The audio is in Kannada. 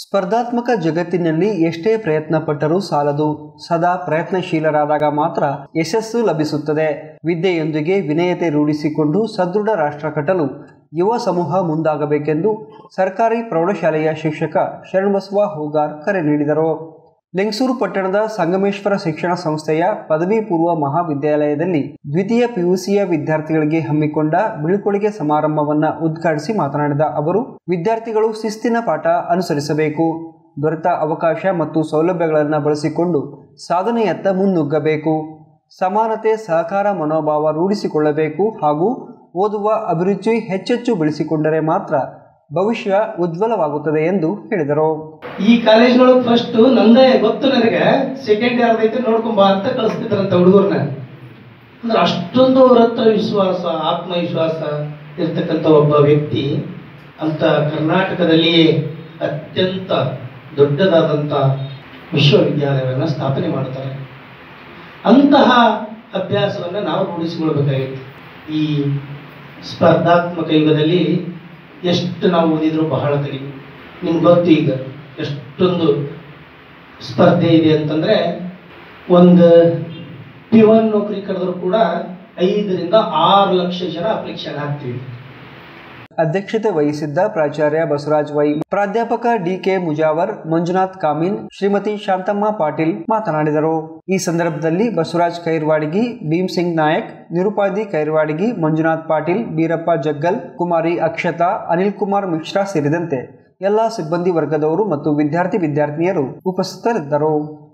ಸ್ಪರ್ಧಾತ್ಮಕ ಜಗತ್ತಿನಲ್ಲಿ ಎಷ್ಟೇ ಪ್ರಯತ್ನ ಪಟ್ಟರೂ ಸಾಲದು ಸದಾ ಪ್ರಯತ್ನಶೀಲರಾದಾಗ ಮಾತ್ರ ಯಶಸ್ಸು ಲಭಿಸುತ್ತದೆ ವಿದ್ಯೆಯೊಂದಿಗೆ ವಿನಯತೆ ರೂಢಿಸಿಕೊಂಡು ಸದೃಢ ರಾಷ್ಟ್ರ ಕಟ್ಟಲು ಯುವ ಸಮೂಹ ಮುಂದಾಗಬೇಕೆಂದು ಸರ್ಕಾರಿ ಪ್ರೌಢಶಾಲೆಯ ಶಿಕ್ಷಕ ಶರಣಬಸವ ಹೂಗಾರ್ ಕರೆ ನೀಡಿದರು ಲೆಂಗಸೂರು ಪಟ್ಟಣದ ಸಂಗಮೇಶ್ವರ ಶಿಕ್ಷಣ ಸಂಸ್ಥೆಯ ಪದವಿ ಪೂರ್ವ ಮಹಾವಿದ್ಯಾಲಯದಲ್ಲಿ ದ್ವಿತೀಯ ಪಿಯುಸಿಯ ವಿದ್ಯಾರ್ಥಿಗಳಿಗೆ ಹಮ್ಮಿಕೊಂಡ ಬೀಳ್ಕೊಡುಗೆ ಸಮಾರಂಭವನ್ನು ಉದ್ಘಾಟಿಸಿ ಮಾತನಾಡಿದ ಅವರು ವಿದ್ಯಾರ್ಥಿಗಳು ಶಿಸ್ತಿನ ಪಾಠ ಅನುಸರಿಸಬೇಕು ದೊರೆತ ಅವಕಾಶ ಮತ್ತು ಸೌಲಭ್ಯಗಳನ್ನು ಬಳಸಿಕೊಂಡು ಸಾಧನೆಯತ್ತ ಮುನ್ನುಗ್ಗಬೇಕು ಸಮಾನತೆ ಸಹಕಾರ ಮನೋಭಾವ ರೂಢಿಸಿಕೊಳ್ಳಬೇಕು ಹಾಗೂ ಓದುವ ಅಭಿರುಚಿ ಹೆಚ್ಚೆಚ್ಚು ಬೆಳೆಸಿಕೊಂಡರೆ ಮಾತ್ರ ಭವಿಷ್ಯ ಉಜ್ವಲವಾಗುತ್ತದೆ ಎಂದು ಹೇಳಿದರು ಈ ಕಾಲೇಜ್ನೊಳಗೆ ಫಸ್ಟ್ ನಂದೇ ಗೊತ್ತು ನನಗೆ ಸೆಕೆಂಡ್ ಇಯರ್ ಐತೆ ನೋಡ್ಕೊಂಬಾ ಅಂತ ಕಳಿಸ್ತಿದ್ರಂತ ಹುಡುಗರ್ನ ಅಂದ್ರೆ ಅಷ್ಟೊಂದು ಅವ್ರ ಹತ್ರ ವಿಶ್ವಾಸ ಆತ್ಮವಿಶ್ವಾಸ ಇರ್ತಕ್ಕಂಥ ಒಬ್ಬ ವ್ಯಕ್ತಿ ಅಂತ ಕರ್ನಾಟಕದಲ್ಲಿಯೇ ಅತ್ಯಂತ ದೊಡ್ಡದಾದಂಥ ವಿಶ್ವವಿದ್ಯಾಲಯವನ್ನು ಸ್ಥಾಪನೆ ಮಾಡ್ತಾರೆ ಅಂತಹ ಅಭ್ಯಾಸವನ್ನು ನಾವು ರೂಢಿಸಿಕೊಳ್ಬೇಕಾಗಿತ್ತು ಈ ಸ್ಪರ್ಧಾತ್ಮಕ ಯುಗದಲ್ಲಿ ಎಷ್ಟು ನಾವು ಓದಿದ್ರು ಬಹಳ ಕಡಿಮೆ ನಿಮ್ಗೆ ಗೊತ್ತು ಈಗ ಎಷ್ಟೊಂದು ಸ್ಪರ್ಧೆ ಇದೆ ಅಂತಂದ್ರೆ ಒಂದು ಪಿವನ್ ನೌಕರಿ ಕರೆದ್ರು ಕೂಡ ಐದರಿಂದ ಆರು ಲಕ್ಷ ಜನ ಅಪ್ಲಿಕೇಶನ್ ಹಾಕ್ತೀವಿ ಅಧ್ಯಕ್ಷತೆ ವಹಿಸಿದ್ದ ಪ್ರಾಚಾರ್ಯ ಬಸವರಾಜ್ ವೈ ಪ್ರಾಧ್ಯಾಪಕ ಡಿಕೆ ಮುಜಾವರ್ ಮಂಜುನಾಥ್ ಕಾಮಿನ್ ಶ್ರೀಮತಿ ಶಾಂತಮ್ಮ ಪಾಟೀಲ್ ಮಾತನಾಡಿದರು ಈ ಸಂದರ್ಭದಲ್ಲಿ ಬಸವರಾಜ್ ಕೈರ್ವಾಡಿಗಿ ಭೀಮ್ ಸಿಂಗ್ ನಾಯಕ್ ನಿರುಪಾದಿ ಕೈರ್ವಾಡಿಗಿ ಮಂಜುನಾಥ್ ಪಾಟೀಲ್ ಬೀರಪ್ಪ ಜಗ್ಗಲ್ ಕುಮಾರಿ ಅಕ್ಷತಾ ಅನಿಲ್ ಕುಮಾರ್ ಮಿಶ್ರಾ ಸೇರಿದಂತೆ ಎಲ್ಲಾ ಸಿಬ್ಬಂದಿ ವರ್ಗದವರು ಮತ್ತು ವಿದ್ಯಾರ್ಥಿ ವಿದ್ಯಾರ್ಥಿನಿಯರು ಉಪಸ್ಥಿತರಿದ್ದರು